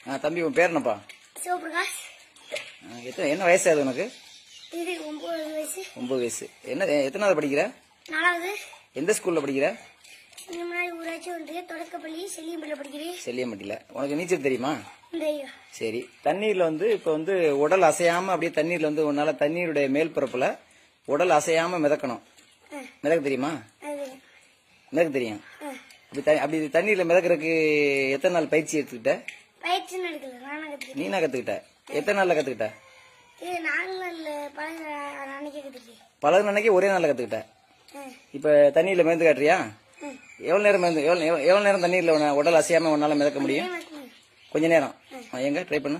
ஆ தம்பி உன் பேர் என்னப்பா சிவபிரகாஷ் ஆ, எத்தனை என்ன வயசு ஆகுது உனக்கு இது ஒன்பது வயசு ஒன்பது வயசு என்ன எத்தனாவது படிக்கிற நாலாவது எந்த ஸ்கூல்ல படிக்கிற இந்த முன்னாடி ஊராட்சி ஒன்றிய தொடக்கப்பள்ளி செல்லியம்பள்ளியில் படிக்கிறேன் செல்லியம்பட்டியில் உனக்கு நீச்சல் தெரியுமா இந்த சரி தண்ணீர்ல வந்து இப்போ வந்து உடல் அசையாம அப்படியே தண்ணீர்ல வந்து உன்னால தண்ணீருடைய மேல் பரப்புல உடல் அசையாம மிதக்கணும் ஆ, மிதக்க தெரியுமா அது மிதக்க தெரியும் ஆ. அப்படி த- அப்படி தண்ணீர்ல மிதக்கிறதுக்கு எத்தனை நாள் பயிற்சி எடுத்துக்கிட்ட பயிற்சி நடக்கல நானும் கற்றுக்கிட்டேன் நீனா கத்துக்கிட்ட எத்தனை நாள்ல கத்துக்கிட்ட இது நாலு நாள் பழக அன்னைக்கு கற்றுக்கிட்டேன் பல நாளைக்கு ஒரே நாள்ல கத்துக்கிட்ட ஆ இப்ப தண்ணியில மிதந்து காட்டுறியா ம். எவ்வளவு நேரம் மிதந்து எவ்வளவு எவ்வளவு- எவ்வளவு நேரம் தண்ணீர்ல உன்ன- உடல் அசையாம உன்னால மிதக்க முடியும் ஏன் மறக்கணும்? கொஞ்ச நேரம் ஆ, எங்க ட்ரை பண்ணு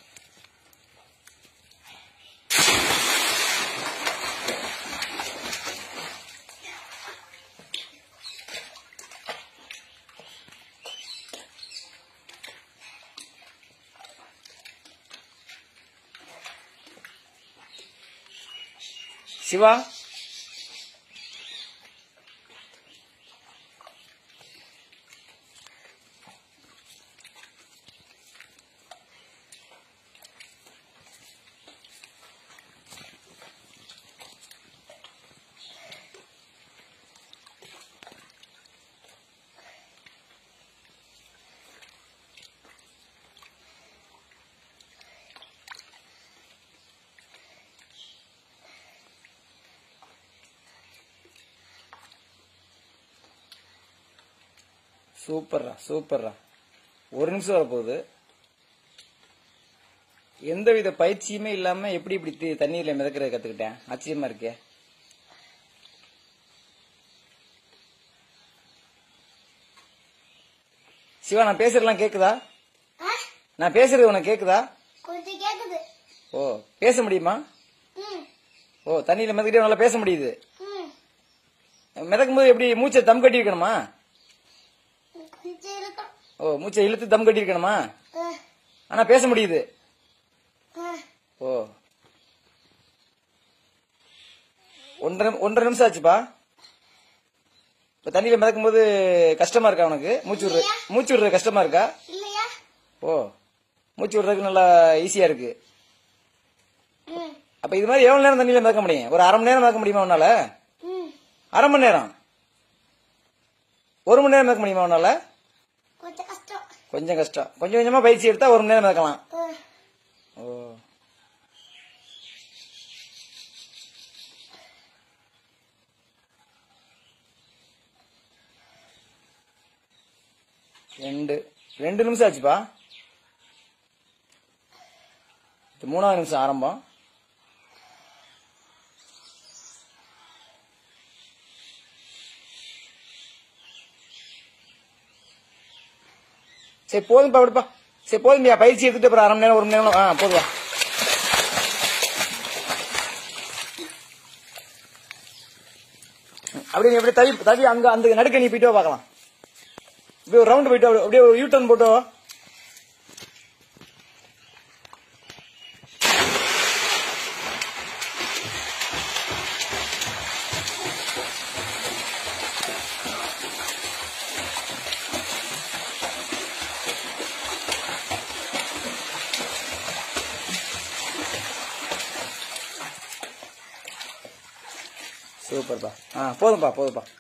சிவா சூப்பர்ரா சூப்பர்ரா ஒரு நிமிஷம் வரப்போகுது எந்தவித பயிற்சியுமே இல்லாம எப்படி இப்படி தி- தண்ணீர்ல மிதக்கிறத கத்துக்கிட்டேன் ஆச்சரியமா இருக்கே சிவா நான் பேசுறதெல்லாம் கேக்குதா ஆ? நான் பேசுறது உனக்கு கேக்குதா கொஞ்சம் கேக்குது ஓ பேச முடியுமா ம் ஓ தண்ணியில மிதக்கிட்டே நல்லா பேச முடியுது ம் மிதக்கும் போது எப்படி மூச்சை தம் கட்டி இருக்கணுமா கொஞ்சம் இருக்கும் ஓ மூச்சை இழுத்து தம் கட்டி இருக்கணுமா ஆ, ஆனா பேச முடியுது ஆ. ஓ ஒன்றரை ஒன்றரை நிமிஷம் ஆச்சுப்பா இப்ப தண்ணியில மிதக்கும் போது கஷ்டமா இருக்கா உனக்கு மூச்சு விடுற மூச்சு விடுறது கஷ்டமா இருக்கா இல்லையா ஓ மூச்சு விடுறதுக்கு நல்லா ஈஸியா இருக்கு ம் அப்ப இது மாதிரி எவ்வளவு நேரம் தண்ணியில மிதக்க முடியும் ஒரு அரை மணி நேரம் மிதக்க முடியுமா உன்னால ம் அரை மணி நேரம் ஒரு மணி நேரம் மிதக்க முடியுமா உன்னால கொஞ்சம் கஷ்டம் கொஞ்சம் கஷ்டம் கொஞ்சம் கொஞ்சமா பயிற்சி எடுத்தா ஒரு மணி நேரம் மிதக்கலாம் ஆ, ஓ ரெண்டு ரெண்டு நிமிஷம் ஆச்சுப்பா இது மூணாவது நிமிஷம் ஆரம்பம் சரி போதும்பா விடுப்பா சரி போதும்பியா பயிற்சி எடுத்துட்டு அப்புறம் அரை மணி நேரம் ஒரு மணி நேரம் ஆ போதுவா அப்படியே நீ அப்படியே தவி தவி அங்க அந்த நடுக்க நீ போயிட்டு வா பார்க்கலாம் இப்படி ஒரு ரவுண்ட் போயிட்டு வா, அப்படியே ஒரு யூ டர்ன் போட்டு வா. சூப்பர்ப்பா ஆ போதும்பா போதும்பா